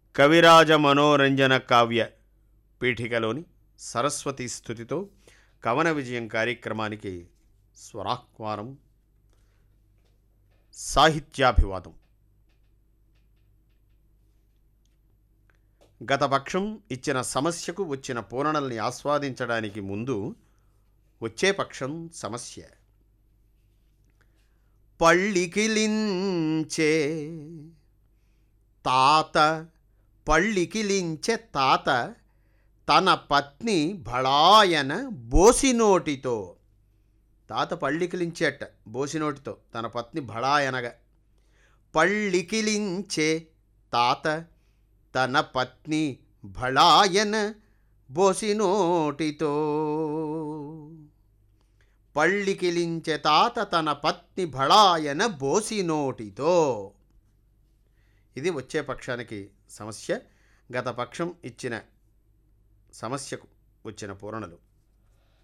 కవిరాజ మనోరంజన కావ్య పీఠికలోని సరస్వతి స్థుతితో కవన విజయం కార్యక్రమానికి స్వరాహ్వానం సాహిత్యాభివాదం గత పక్షం ఇచ్చిన సమస్యకు వచ్చిన పూరణల్ని ఆస్వాదించడానికి ముందు వచ్చే పక్షం సమస్య పళ్ళికిలించే తాత పళ్ళికిలించే తాత తన పత్ని భళాయన బోసినోటితో తాత పళ్ళికిలించేట బోసినోటితో తన పత్ని భళాయనగా పళ్ళికిలించే తాత తన పత్ని భళాయన బోసినోటితో పళ్ళికిలించే తాత తన పత్ని భళాయన బోసినోటితో ఇది వచ్చే పక్షానికి సమస్య గత పక్షం ఇచ్చిన సమస్యకు వచ్చిన పూరణలు